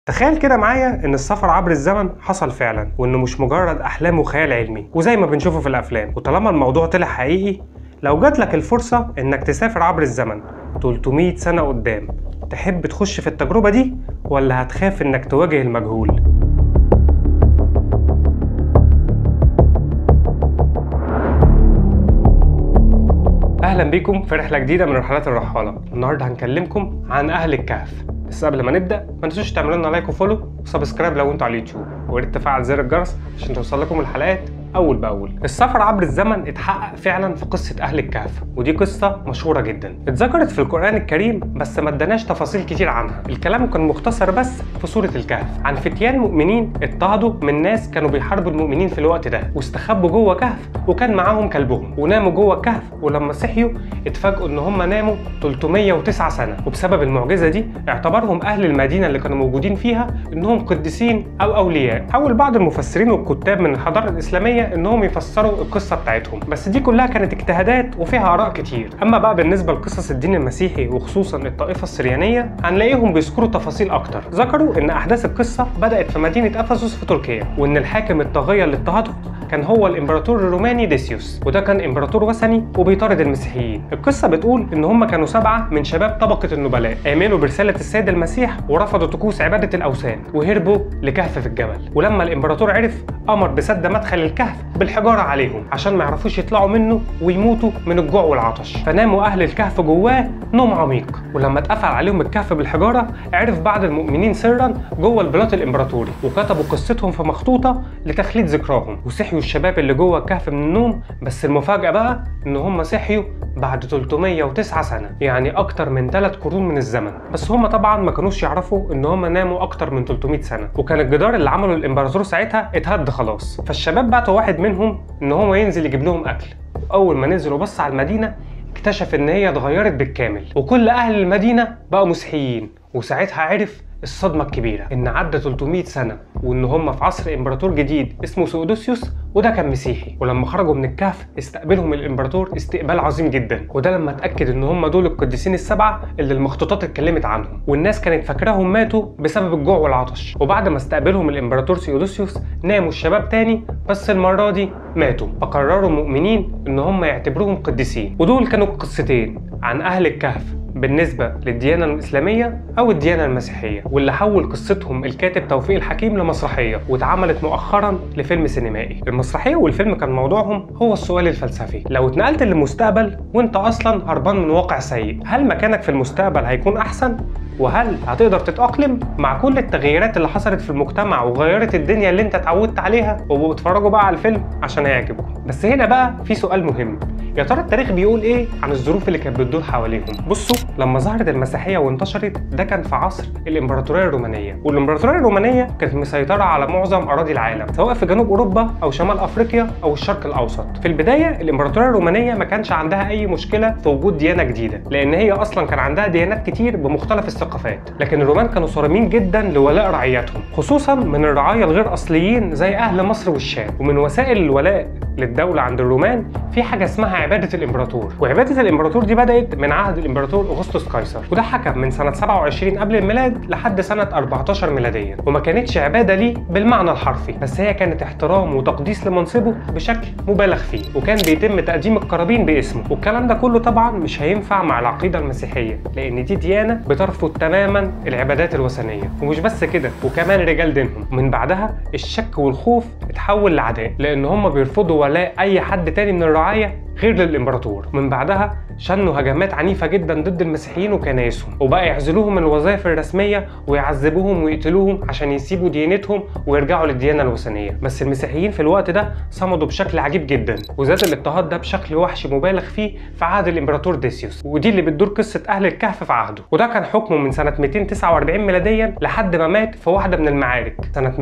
تخيل كده معايا ان السفر عبر الزمن حصل فعلا وانه مش مجرد احلام وخيال علمي وزي ما بنشوفه في الافلام وطالما الموضوع طلع حقيقي لو جات لك الفرصة انك تسافر عبر الزمن 300 سنة قدام تحب تخش في التجربة دي ولا هتخاف انك تواجه المجهول؟ اهلا بيكم في رحله جديده من رحلات الرحاله النهارده هنكلمكم عن اهل الكهف بس قبل ما نبدا ما تنسوش تعملوا لنا لايك وفولو وسبسكرايب لو انتوا على اليوتيوب ويا ريت تفعل زر الجرس عشان توصل لكم الحلقات اول باول السفر عبر الزمن اتحقق فعلا في قصه اهل الكهف ودي قصه مشهوره جدا اتذكرت في القران الكريم بس ما اداناش تفاصيل كتير عنها الكلام كان مختصر بس في سوره الكهف عن فتيان مؤمنين اضطهدوا من ناس كانوا بيحاربوا المؤمنين في الوقت ده واستخبوا جوه كهف وكان معاهم كلبهم وناموا جوه الكهف ولما صحيوا اتفاجئوا ان هم ناموا 309 سنه وبسبب المعجزه دي اعتبرهم اهل المدينه اللي كانوا موجودين فيها انهم قديسين او اولياء حاول بعض المفسرين والكتاب من الحضاره الاسلاميه انهم يفسروا القصه بتاعتهم بس دي كلها كانت اجتهادات وفيها اراء كتير اما بقى بالنسبه لقصص الدين المسيحي وخصوصا الطائفه السريانيه هنلاقيهم بيذكروا تفاصيل اكتر ذكروا ان احداث القصه بدات في مدينه افسس في تركيا وان الحاكم الطاغيه اللي اضطهدهم كان هو الامبراطور الروماني ديسيوس وده كان امبراطور وثني وبيطارد المسيحيين القصه بتقول ان هم كانوا سبعه من شباب طبقه النبلاء امنوا برساله السيد المسيح ورفضوا طقوس عباده الاوثان وهربوا لكهف في الجبل ولما الامبراطور عرف امر بسد مدخل الكهف بالحجاره عليهم عشان ما يعرفوش يطلعوا منه ويموتوا من الجوع والعطش فناموا اهل الكهف جواه نوم عميق ولما اتقفل عليهم الكهف بالحجاره عرف بعض المؤمنين سرا جوه البلاط الامبراطوري وكتبوا قصتهم في مخطوطه لتخليد ذكراهم وصحيوا الشباب اللي جوه الكهف من النوم بس المفاجاه بقى ان هم صحيوا بعد 309 سنه يعني اكتر من 3 قرون من الزمن بس هم طبعا ما كانوش يعرفوا ان هم ناموا اكتر من 300 سنه وكان الجدار اللي عمله الامبراطور ساعتها اتهد خلاص فالشباب بعتوا واحد منهم ان هو ينزل يجيب لهم اكل واول ما نزل وبص على المدينه اكتشف ان هي اتغيرت بالكامل وكل اهل المدينه بقوا مسيحيين وساعتها عرف الصدمة الكبيرة إن عدى 300 سنة وإن هم في عصر إمبراطور جديد اسمه سودوسيوس وده كان مسيحي ولما خرجوا من الكهف استقبلهم الإمبراطور استقبال عظيم جدا وده لما اتأكد إن هم دول القديسين السبعة اللي المخطوطات اتكلمت عنهم والناس كانت فاكراهم ماتوا بسبب الجوع والعطش وبعد ما استقبلهم الإمبراطور سيودوسيوس ناموا الشباب تاني بس المرة دي ماتوا فقرروا المؤمنين إن هم يعتبروهم قديسين ودول كانوا قصتين عن أهل الكهف بالنسبة للديانة الإسلامية أو الديانة المسيحية واللي حول قصتهم الكاتب توفيق الحكيم لمسرحية واتعملت مؤخرا لفيلم سينمائي المسرحية والفيلم كان موضوعهم هو السؤال الفلسفي لو اتنقلت للمستقبل وانت أصلا هربان من واقع سيء هل مكانك في المستقبل هيكون أحسن؟ وهل هتقدر تتأقلم مع كل التغييرات اللي حصلت في المجتمع وغيرت الدنيا اللي انت اتعودت عليها وبتتفرجوا بقى على الفيلم عشان هيعجبكم بس هنا بقى في سؤال مهم يا ترى التاريخ بيقول ايه عن الظروف اللي كانت بتدور حواليهم بصوا لما ظهرت المسيحيه وانتشرت ده كان في عصر الامبراطوريه الرومانيه والامبراطوريه الرومانيه كانت مسيطره على معظم اراضي العالم سواء في جنوب اوروبا او شمال افريقيا او الشرق الاوسط في البدايه الامبراطوريه الرومانيه ما كانش عندها اي مشكله في وجود ديانه جديده لان هي اصلا كان عندها ديانات كتير بمختلف الثقافات لكن الرومان كانوا صارمين جدا لولاء رعيتهم خصوصا من الرعايا الغير اصليين زي اهل مصر والشام ومن وسائل الولاء للدولة عند الرومان في حاجة اسمها عبادة الإمبراطور وعبادة الإمبراطور دي بدأت من عهد الإمبراطور أغسطس قيصر وده حكم من سنة 27 قبل الميلاد لحد سنة 14 ميلاديا وما كانتش عبادة ليه بالمعنى الحرفي بس هي كانت احترام وتقديس لمنصبه بشكل مبالغ فيه وكان بيتم تقديم القرابين باسمه والكلام ده كله طبعا مش هينفع مع العقيدة المسيحية لأن دي ديانة بترفض تماما العبادات الوثنية ومش بس كده وكمان رجال دينهم ومن بعدها الشك والخوف اتحول لعداء لأن هم بيرفضوا ولاء اي حد تاني من الرعايه غير للامبراطور من بعدها شنوا هجمات عنيفه جدا ضد المسيحيين وكنايسهم وبقى يعزلوهم من الوظائف الرسميه ويعذبوهم ويقتلوهم عشان يسيبوا ديانتهم ويرجعوا للديانه الوثنيه بس المسيحيين في الوقت ده صمدوا بشكل عجيب جدا وزاد الاضطهاد ده بشكل وحشي مبالغ فيه في عهد الامبراطور ديسيوس ودي اللي بتدور قصه اهل الكهف في عهده وده كان حكمه من سنه 249 ميلاديا لحد ما مات في واحده من المعارك سنه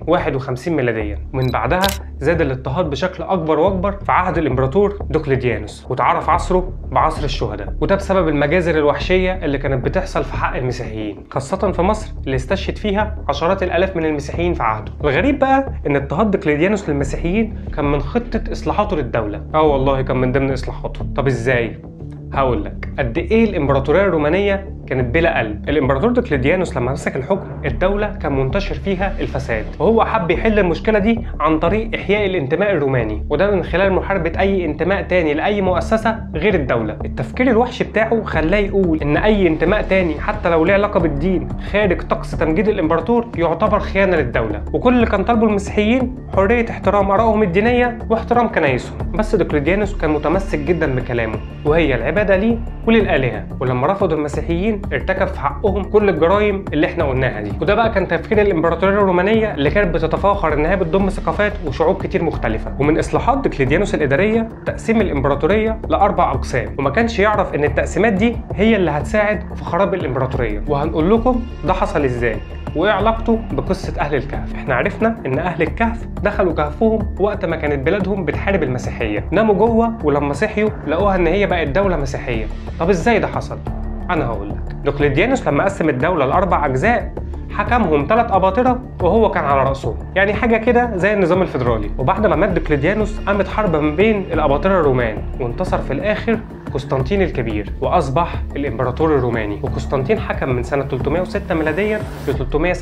251 ميلاديا ومن بعدها زاد الاضطهاد بشكل اكبر واكبر في عهد الامبراطور ديوكليديانوس وتعرف عصره بعصر الشهداء وده بسبب المجازر الوحشيه اللي كانت بتحصل في حق المسيحيين خاصه في مصر اللي استشهد فيها عشرات الالاف من المسيحيين في عهده الغريب بقى ان اضطهاد ديوكليديانوس للمسيحيين كان من خطه اصلاحاته للدوله اه والله كان من ضمن اصلاحاته طب ازاي هقول لك قد ايه الامبراطوريه الرومانيه كانت بلا قلب الامبراطور دقلديانوس لما مسك الحكم الدوله كان منتشر فيها الفساد وهو حب يحل المشكله دي عن طريق احياء الانتماء الروماني وده من خلال محاربه اي انتماء تاني لاي مؤسسه غير الدوله التفكير الوحش بتاعه خلاه يقول ان اي انتماء تاني حتى لو ليه علاقه بالدين خارج طقس تمجيد الامبراطور يعتبر خيانه للدوله وكل اللي كان طالبه المسيحيين حريه احترام ارائهم الدينيه واحترام كنايسهم بس دقلديانوس كان متمسك جدا بكلامه وهي العباده ليه وللالهه ولما رفضوا المسيحيين ارتكب في حقهم كل الجرائم اللي احنا قلناها دي وده بقى كان تفكير الامبراطوريه الرومانيه اللي كانت بتتفاخر انها بتضم ثقافات وشعوب كتير مختلفه ومن اصلاحات دقلديانوس الاداريه تقسيم الامبراطوريه لاربع اقسام وما كانش يعرف ان التقسيمات دي هي اللي هتساعد في خراب الامبراطوريه وهنقول لكم ده حصل ازاي وايه علاقته بقصه اهل الكهف احنا عرفنا ان اهل الكهف دخلوا كهفهم وقت ما كانت بلادهم بتحارب المسيحيه ناموا جوه ولما صحيوا لقوها ان هي بقت دوله مسيحيه طب ازاي ده حصل انا هقول لك دقلديانوس لما قسم الدوله لاربع اجزاء حكمهم ثلاث أباطرة وهو كان على رأسهم يعني حاجة كده زي النظام الفيدرالي وبعد ما مات دقلديانوس قامت حرب ما بين الأباطرة الرومان وانتصر في الآخر قسطنطين الكبير وأصبح الإمبراطور الروماني وقسطنطين حكم من سنة 306 ميلاديا ل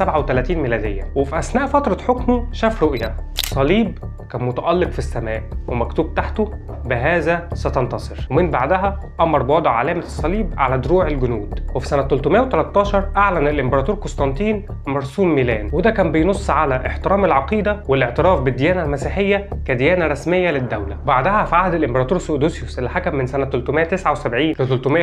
337 ميلاديا وفي أثناء فترة حكمه شاف رؤية صليب كان متألق في السماء ومكتوب تحته بهذا ستنتصر ومن بعدها أمر بوضع علامة الصليب على دروع الجنود وفي سنة 313 أعلن الإمبراطور قسطنطين مرسوم ميلان وده كان بينص على احترام العقيدة والاعتراف بالديانة المسيحية كديانة رسمية للدولة بعدها في عهد الإمبراطور سؤدوسيوس اللي حكم من سنة 379 ل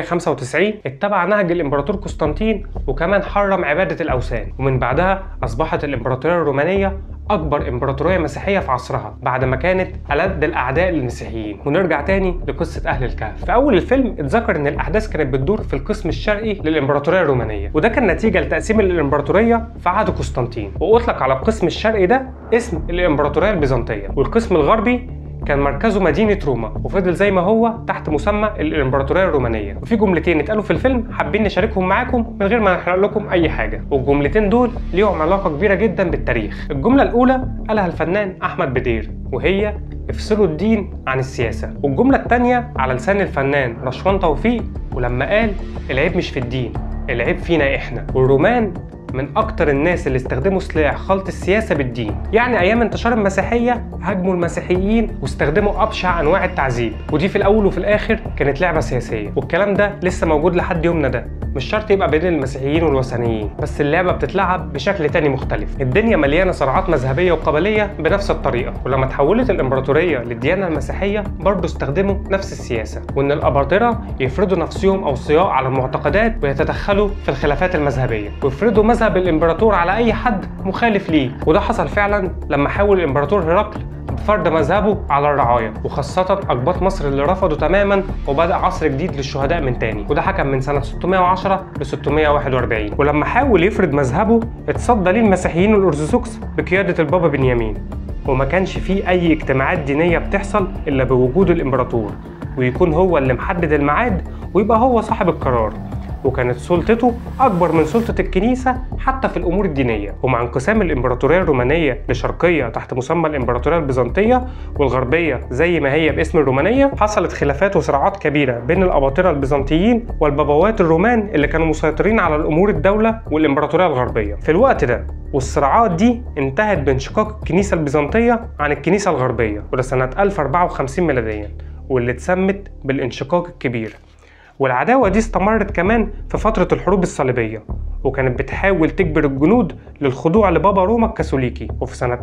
395 اتبع نهج الإمبراطور قسطنطين وكمان حرم عبادة الأوثان ومن بعدها أصبحت الإمبراطورية الرومانية أكبر إمبراطورية مسيحية في عصرها بعد ما كانت ألد الأعداء للمسيحيين ونرجع تاني لقصة أهل الكهف في أول الفيلم اتذكر إن الأحداث كانت بتدور في القسم الشرقي للإمبراطورية الرومانية وده كان نتيجة لتقسيم الإمبراطورية في عهد قسطنطين وأطلق على القسم الشرقي ده اسم الإمبراطورية البيزنطية والقسم الغربي كان مركزه مدينة روما وفضل زي ما هو تحت مسمى الإمبراطورية الرومانية وفي جملتين اتقالوا في الفيلم حابين نشاركهم معاكم من غير ما نحرق لكم أي حاجة والجملتين دول ليهم علاقة كبيرة جدا بالتاريخ الجملة الأولى قالها الفنان أحمد بدير وهي افصلوا الدين عن السياسة والجملة التانية على لسان الفنان رشوان توفيق ولما قال العيب مش في الدين العيب فينا احنا والرومان من اكتر الناس اللي استخدموا سلاح خلط السياسه بالدين يعني ايام انتشار المسيحيه هاجموا المسيحيين واستخدموا ابشع انواع التعذيب ودي في الاول وفي الاخر كانت لعبه سياسيه والكلام ده لسه موجود لحد يومنا ده مش شرط يبقى بين المسيحيين والوثنيين بس اللعبه بتتلعب بشكل تاني مختلف الدنيا مليانه صراعات مذهبيه وقبليه بنفس الطريقه ولما تحولت الامبراطوريه للديانه المسيحيه برضه استخدموا نفس السياسه وان الاباطره يفرضوا نفسهم اوصياء على المعتقدات ويتدخلوا في الخلافات المذهبيه ويفرضوا مذهب الامبراطور على اي حد مخالف ليه وده حصل فعلا لما حاول الامبراطور هرقل بفرض مذهبه على الرعاية وخاصة أقباط مصر اللي رفضوا تماما وبدأ عصر جديد للشهداء من تاني وده حكم من سنة 610 ل 641 ولما حاول يفرض مذهبه اتصدى ليه المسيحيين الأرثوذكس بقيادة البابا بنيامين وما كانش فيه أي اجتماعات دينية بتحصل إلا بوجود الإمبراطور ويكون هو اللي محدد الميعاد ويبقى هو صاحب القرار وكانت سلطته أكبر من سلطة الكنيسة حتى في الأمور الدينية ومع انقسام الإمبراطورية الرومانية لشرقية تحت مسمى الإمبراطورية البيزنطية والغربية زي ما هي باسم الرومانية حصلت خلافات وصراعات كبيرة بين الأباطرة البيزنطيين والبابوات الرومان اللي كانوا مسيطرين على الأمور الدولة والإمبراطورية الغربية في الوقت ده والصراعات دي انتهت بانشقاق الكنيسة البيزنطية عن الكنيسة الغربية وده سنة 1054 ميلاديا واللي اتسمت بالانشقاق الكبير والعداوة دي استمرت كمان في فترة الحروب الصليبية وكانت بتحاول تجبر الجنود للخضوع لبابا روما الكاثوليكي وفي سنة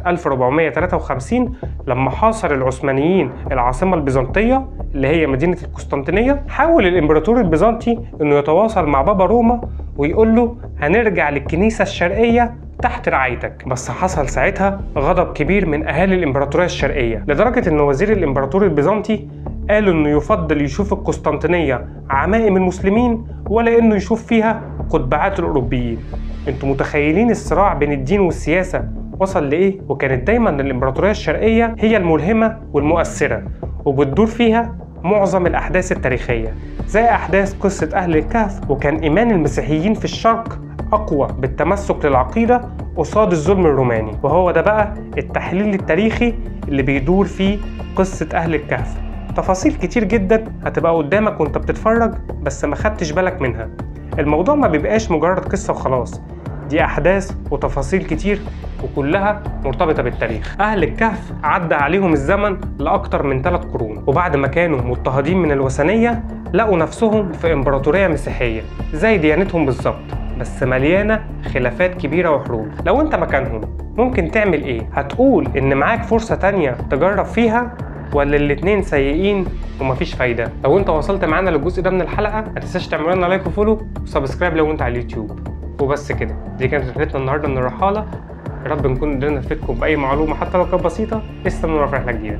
1453 لما حاصر العثمانيين العاصمة البيزنطية اللي هي مدينة القسطنطينية حاول الإمبراطور البيزنطي إنه يتواصل مع بابا روما ويقول له هنرجع للكنيسة الشرقية تحت رعايتك بس حصل ساعتها غضب كبير من أهالي الإمبراطورية الشرقية لدرجة إن وزير الإمبراطور البيزنطي قال إنه يفضل يشوف القسطنطينية عمائم المسلمين ولا إنه يشوف فيها قطبعات الأوروبيين انتوا متخيلين الصراع بين الدين والسياسة وصل لإيه؟ وكانت دايما الإمبراطورية الشرقية هي الملهمة والمؤثرة وبتدور فيها معظم الأحداث التاريخية زي أحداث قصة أهل الكهف وكان إيمان المسيحيين في الشرق أقوى بالتمسك للعقيدة قصاد الظلم الروماني وهو ده بقى التحليل التاريخي اللي بيدور فيه قصة أهل الكهف تفاصيل كتير جدا هتبقى قدامك وانت بتتفرج بس ما خدتش بالك منها الموضوع ما بيبقاش مجرد قصة وخلاص دي أحداث وتفاصيل كتير وكلها مرتبطة بالتاريخ أهل الكهف عدى عليهم الزمن لأكتر من ثلاث قرون وبعد ما كانوا مضطهدين من الوثنية لقوا نفسهم في إمبراطورية مسيحية زي ديانتهم بالظبط بس مليانة خلافات كبيرة وحروب لو انت مكانهم ممكن تعمل ايه؟ هتقول ان معاك فرصة تانية تجرب فيها ولا الاتنين سيئين ومفيش فايدة لو انت وصلت معانا للجزء ده من الحلقة ما تنساش تعمل لنا لايك وفولو وسبسكرايب لو انت على اليوتيوب وبس كده دي كانت رحلتنا النهارده من الرحالة يا رب نكون قدرنا نفيدكم بأي معلومة حتى لو كانت بسيطة استنونا في رحلة جديدة